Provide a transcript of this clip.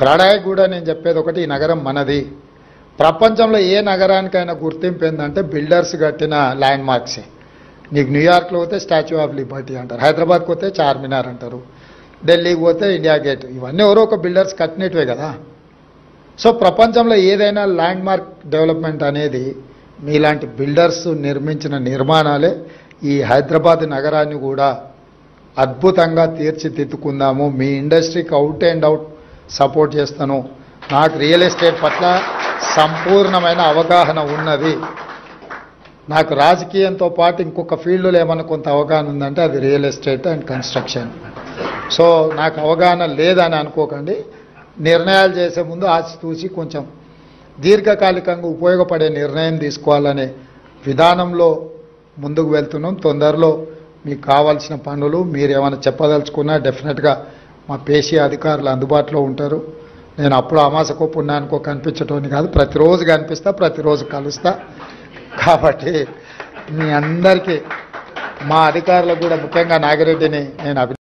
క్రడాయి కూడా నేను చెప్పేది ఒకటి ఈ నగరం మనది ప్రపంచంలో ఏ నగరానికైనా గుర్తింపు ఏంటంటే బిల్డర్స్ కట్టిన ల్యాండ్ మార్క్సే నీకు న్యూయార్క్లో పోతే స్టాచ్యూ ఆఫ్ లిబర్టీ అంటారు హైదరాబాద్కి పోతే చార్మినార్ అంటారు ఢిల్లీకి పోతే ఇండియా గేట్ ఇవన్నీ ఎవరో ఒక బిల్డర్స్ కట్టినట్టువే కదా సో ప్రపంచంలో ఏదైనా ల్యాండ్ మార్క్ డెవలప్మెంట్ అనేది మీలాంటి బిల్డర్స్ నిర్మించిన నిర్మాణాలే ఈ హైదరాబాద్ నగరాన్ని కూడా అద్భుతంగా తీర్చిదిద్దుకుందాము మీ ఇండస్ట్రీకి అవుట్ అండ్ అవుట్ సపోర్ట్ చేస్తాను నాకు రియల్ ఎస్టేట్ పట్ల సంపూర్ణమైన అవగాహన ఉన్నది నాకు రాజకీయంతో పాటు ఇంకొక ఫీల్డ్లో ఏమన్నా కొంత అవగాహన ఉందంటే అది real estate and construction so నాకు అవగాహన లేదని అనుకోకండి నిర్ణయాలు చేసే ముందు ఆచి చూసి కొంచెం దీర్ఘకాలికంగా ఉపయోగపడే నిర్ణయం తీసుకోవాలనే విధానంలో ముందుకు వెళ్తున్నాం తొందరలో మీకు కావాల్సిన పనులు మీరు ఏమైనా చెప్పదలుచుకున్నా డెఫినెట్గా మా పేషీ అధికారులు అందుబాటులో ఉంటారు నేను అప్పుడు అమాసకో పుణ్యానికో కనిపించటోని కాదు ప్రతిరోజు కనిపిస్తా ప్రతిరోజు కలుస్తా కాబట్టి మీ అందరికీ మా అధికారులకు కూడా ముఖ్యంగా నాగిరెడ్డిని నేను అభి